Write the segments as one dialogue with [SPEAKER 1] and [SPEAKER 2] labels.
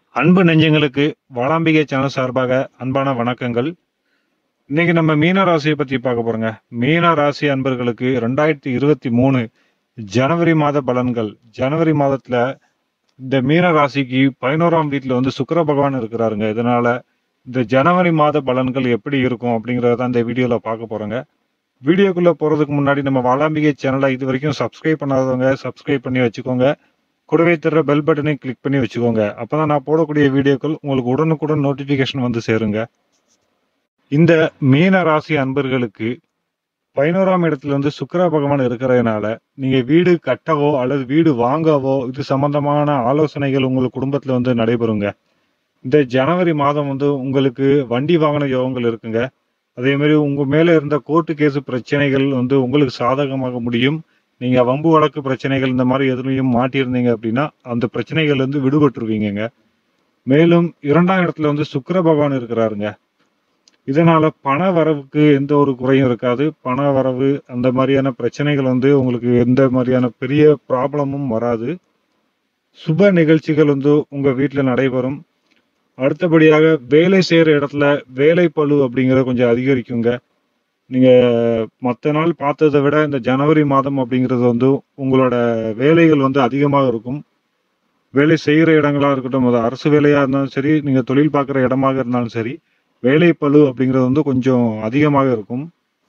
[SPEAKER 1] அன்பு நெஞ்சங்களுக்கு வாளாம்பிகை சேனல் சார்பாக அன்பான வணக்கங்கள் இன்னைக்கு நம்ம மீன ராசியை பத்தி பார்க்க போறோங்க மீன ராசி அன்பர்களுக்கு ரெண்டாயிரத்தி இருபத்தி மூணு ஜனவரி மாத பலன்கள் ஜனவரி மாதத்துல இந்த மீன ராசிக்கு பதினோராம் வீட்டுல வந்து சுக்கிர பகவான் இருக்கிறாருங்க இதனால இந்த ஜனவரி மாத பலன்கள் எப்படி இருக்கும் அப்படிங்கறத இந்த வீடியோல பார்க்க போறோங்க வீடியோக்குள்ள போறதுக்கு முன்னாடி நம்ம வாளாம்பிகை சேனலை இது வரைக்கும் சப்ஸ்கிரைப் பண்ணாதவங்க சப்ஸ்கிரைப் பண்ணி வச்சுக்கோங்க கூடவே தர்ற பெல் பட்டனை கிளிக் பண்ணி வச்சுக்கோங்க அப்பதான் நான் போடக்கூடிய வீடியோக்கள் உங்களுக்கு உடனுக்குடன் நோட்டிபிகேஷன் வந்து சேருங்க இந்த மீன ராசி அன்பர்களுக்கு பதினோராம் இடத்துல வந்து சுக்கிர பகவான் இருக்கிறதுனால நீங்க வீடு கட்டவோ அல்லது வீடு வாங்கவோ இது சம்பந்தமான ஆலோசனைகள் உங்கள் குடும்பத்துல வந்து நடைபெறுங்க இந்த ஜனவரி மாதம் வந்து உங்களுக்கு வண்டி வாகன யோகங்கள் இருக்குங்க அதே மாதிரி உங்க மேல இருந்த கோர்ட்டு கேஸ் பிரச்சனைகள் வந்து உங்களுக்கு சாதகமாக முடியும் நீங்க வம்பு வழக்கு பிரச்சனைகள் இந்த மாதிரி எதுலையும் மாட்டியிருந்தீங்க அப்படின்னா அந்த பிரச்சனைகள் இருந்து விடுபட்டுருவீங்கங்க மேலும் இரண்டாம் இடத்துல வந்து சுக்கிர பகவான் இருக்கிறாருங்க இதனால பண வரவுக்கு எந்த ஒரு குறையும் இருக்காது பண வரவு அந்த மாதிரியான பிரச்சனைகள் வந்து உங்களுக்கு எந்த மாதிரியான பெரிய ப்ராப்ளமும் வராது சுப நிகழ்ச்சிகள் வந்து உங்க வீட்டுல நடைபெறும் அடுத்தபடியாக வேலை செய்யற இடத்துல வேலை பளு அப்படிங்கறது கொஞ்சம் அதிகரிக்குங்க நீங்க மற்ற நாள் பார்த்ததை விட இந்த ஜனவரி மாதம் அப்படிங்கிறது வந்து உங்களோட வேலைகள் வந்து அதிகமாக இருக்கும் வேலை செய்கிற இடங்களா இருக்கட்டும் அது அரசு வேலையா இருந்தாலும் சரி நீங்க தொழில் பார்க்குற இடமாக இருந்தாலும் சரி வேலை பளு அப்படிங்கிறது வந்து கொஞ்சம் அதிகமாக இருக்கும்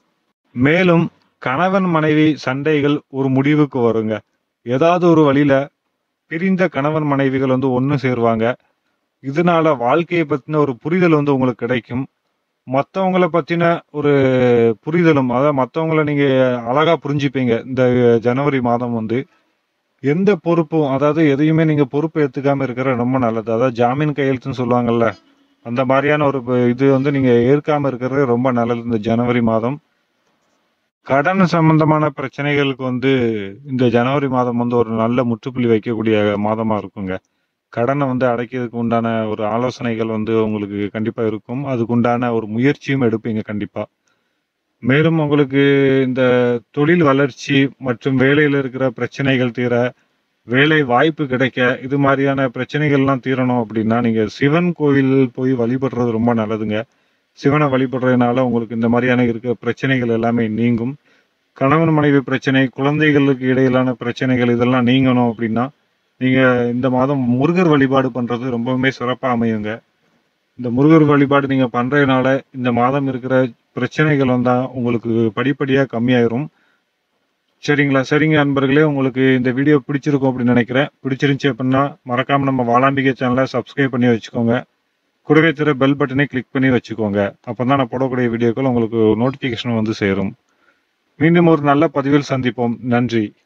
[SPEAKER 1] மேலும் கணவன் மனைவி சண்டைகள் ஒரு முடிவுக்கு வருங்க ஏதாவது ஒரு வழியில பிரிந்த கணவன் மனைவிகள் வந்து ஒன்று சேருவாங்க இதனால வாழ்க்கையை பத்தின ஒரு புரிதல் வந்து உங்களுக்கு கிடைக்கும் மற்றவங்கள பத்தின ஒரு புரிதலும் அதாவது மற்றவங்கள நீங்க அழகா புரிஞ்சுப்பீங்க இந்த ஜனவரி மாதம் வந்து எந்த பொறுப்பும் அதாவது எதையுமே நீங்க பொறுப்பு எடுத்துக்காம இருக்கிற ரொம்ப நல்லது அதாவது ஜாமீன் கையெழுத்துன்னு சொல்லுவாங்கல்ல அந்த மாதிரியான ஒரு ப- இது வந்து நீங்க ஏற்காம இருக்கிறது ரொம்ப நல்லது இந்த ஜனவரி மாதம் கடன் சம்பந்தமான பிரச்சனைகளுக்கு வந்து இந்த ஜனவரி மாதம் வந்து ஒரு நல்ல முற்றுப்புள்ளி வைக்கக்கூடிய மாதமா இருக்குங்க கடனை வந்து அடைக்கிறதுக்கு உண்டான ஒரு ஆலோசனைகள் வந்து உங்களுக்கு கண்டிப்பா இருக்கும் அதுக்கு உண்டான ஒரு முயற்சியும் எடுப்பீங்க கண்டிப்பா மேலும் உங்களுக்கு இந்த தொழில் வளர்ச்சி மற்றும் வேலையில இருக்கிற பிரச்சனைகள் தீர வேலை வாய்ப்பு கிடைக்க இது மாதிரியான பிரச்சனைகள்லாம் தீரணும் அப்படின்னா நீங்க சிவன் கோவில் போய் வழிபடுறது ரொம்ப நல்லதுங்க சிவனை வழிபடுறதுனால உங்களுக்கு இந்த மாதிரியான இருக்கிற பிரச்சனைகள் எல்லாமே நீங்கும் கணவன் மனைவி பிரச்சனை குழந்தைகளுக்கு இடையிலான பிரச்சனைகள் இதெல்லாம் நீங்கணும் அப்படின்னா நீங்க இந்த மாதம் முருகர் வழிபாடு பண்றது ரொம்பவுமே சிறப்பா அமையுங்க இந்த முருகர் வழிபாடு நீங்க பண்றதுனால இந்த மாதம் இருக்கிற பிரச்சனைகள் வந்தா உங்களுக்கு படிப்படியா கம்மியாயிரும் சரிங்களா சரிங்க அன்பர்களே உங்களுக்கு இந்த வீடியோ பிடிச்சிருக்கும் அப்படின்னு நினைக்கிறேன் பிடிச்சிருந்துச்சு அப்படின்னா மறக்காம நம்ம வாளாம்பிகை சேனலை சப்ஸ்கிரைப் பண்ணி வச்சுக்கோங்க கூடவே திற பெல் பட்டனை கிளிக் பண்ணி வச்சுக்கோங்க அப்பதான் நான் போடக்கூடிய வீடியோக்கள் உங்களுக்கு நோட்டிபிகேஷன் வந்து சேரும் மீண்டும் ஒரு நல்ல பதிவில் சந்திப்போம் நன்றி